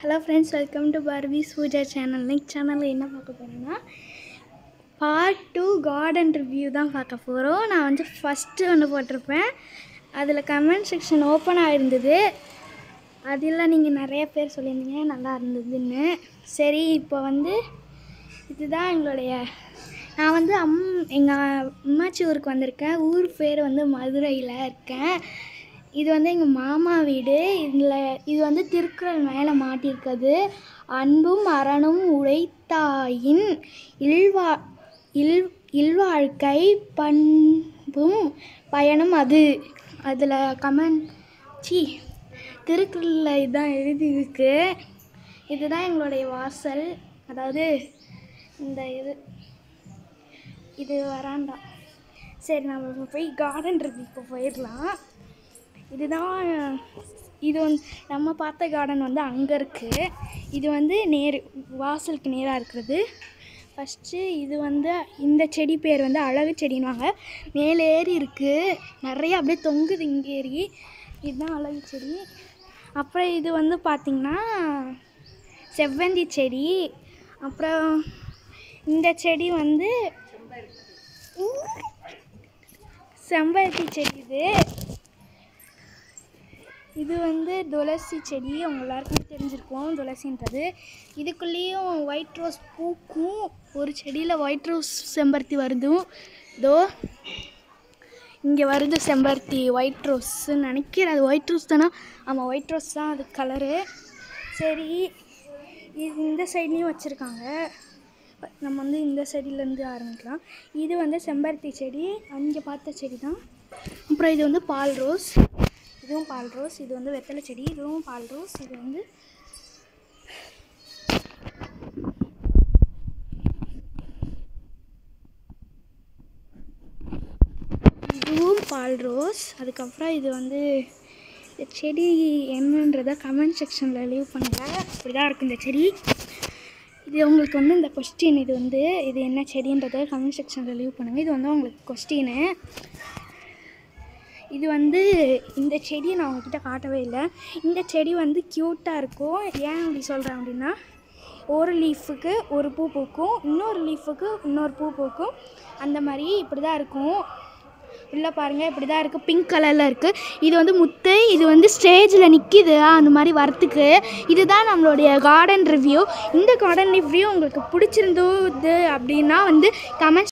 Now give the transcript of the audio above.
hello friends welcome to Barbie's Pooja channel next சேனலில் என்ன பார்க்க போகிறோன்னா பார்ட் டூ கார்டன் ரிவ்யூ தான் பார்க்க போகிறோம் நான் வந்து ஃபஸ்ட்டு ஒன்று போட்டிருப்பேன் அதில் கமெண்ட் செக்ஷன் ஓப்பன் ஆகிருந்தது அதில் நீங்கள் நிறைய பேர் சொல்லியிருந்தீங்க நல்லா இருந்ததுன்னு சரி இப்போ வந்து இதுதான் எங்களுடைய நான் வந்து அம் எங்கள் அம்மாச்சி ஊருக்கு வந்திருக்கேன் ஊர் பேர் வந்து மதுரையில் இருக்கேன் இது வந்து எங்கள் மாமா வீடு இதில் இது வந்து திருக்குறள் மேலே மாட்டியிருக்குது அன்பும் அறனும் உழைத்தாயின் இல்வா இல் இல்வாழ்க்கை பண்பும் பயனும் அது அதில் கமெண்ட் சி திருக்குறளில் இதுதான் எழுதியிருக்கு இதுதான் எங்களுடைய வாசல் அதாவது இந்த இது இது வராண்டா சரி நம்ம போய் கார்டன் ரிவ்யூக்கு போயிடலாம் இதுதான் இது வந்து நம்ம பார்த்த கார்டன் வந்து அங்கே இருக்குது இது வந்து நேர் வாசலுக்கு நேராக இருக்கிறது ஃபஸ்ட்டு இது வந்து இந்த செடி பேர் வந்து அழகு செடின்னுவாங்க மேலே ஏறி இருக்குது நிறைய அப்படியே தொங்குது இங்கே ஏறி இதுதான் அழகு செடி அப்புறம் இது வந்து பார்த்திங்கன்னா செவ்வந்தி செடி அப்புறம் இந்த செடி வந்து செம்பருத்தி செடி இது இது வந்து துளசி செடி உங்க எல்லாருக்கும் தெரிஞ்சிருக்கும் துளசின்றது இதுக்குள்ளேயும் ஒயிட் ரோஸ் பூக்கும் ஒரு செடியில் ஒயிட் ரோஸ் செம்பருத்தி வருதும் இதோ இங்கே வருது செம்பருத்தி ஒயிட் ரோஸ்ன்னு நினைக்கிறேன் அது ஒயிட் ரோஸ் தானே ஆமாம் ஒயிட் ரோஸ் தான் அது கலரு சரி இது இந்த சைட்லேயும் வச்சுருக்காங்க நம்ம வந்து இந்த செடியிலேருந்து ஆரம்பிக்கலாம் இது வந்து செம்பருத்தி செடி அங்கே பார்த்த செடி தான் அப்புறம் இது வந்து பால் ரோஸ் இதுவும் பால் ரோஸ் இது வந்து வெத்தலை செடி இதுவும் பால் ரோஸ் இது வந்து இதுவும் பால் ரோஸ் அதுக்கப்புறம் இது வந்து இந்த செடி என்னன்றதை கமெண்ட் செக்ஷனில் லீவ் பண்ணுங்கள் இப்படி தான் இருக்கும் இந்த செடி இது உங்களுக்கு வந்து இந்த கொஸ்டின் இது வந்து இது என்ன செடின்றதை கமெண்ட் செக்ஷனில் லீவ் பண்ணுங்கள் இது வந்து உங்களுக்கு கொஸ்டின்னு இது வந்து இந்த செடியை நான் உங்ககிட்ட காட்டவே இல்லை இந்த செடி வந்து க்யூட்டாக இருக்கும் ஏன் அப்படி சொல்கிறேன் அப்படின்னா ஒரு லீஃபுக்கு ஒரு பூ பூக்கும் இன்னொரு லீஃபுக்கு இன்னொரு பூ பூக்கும் அந்த மாதிரி இப்படி தான் இருக்கும் உள்ளே பாருங்கள் இப்படி தான் இருக்குது பிங்க் கலரில் இருக்குது இது வந்து முத்து இது வந்து ஸ்டேஜில் நிற்கிது அந்த மாதிரி வரத்துக்கு இதுதான் நம்மளுடைய கார்டன் ரிவ்யூ இந்த கார்டன் ரிவ்யூ உங்களுக்கு பிடிச்சிருந்தது அப்படின்னா வந்து கமெண்ட்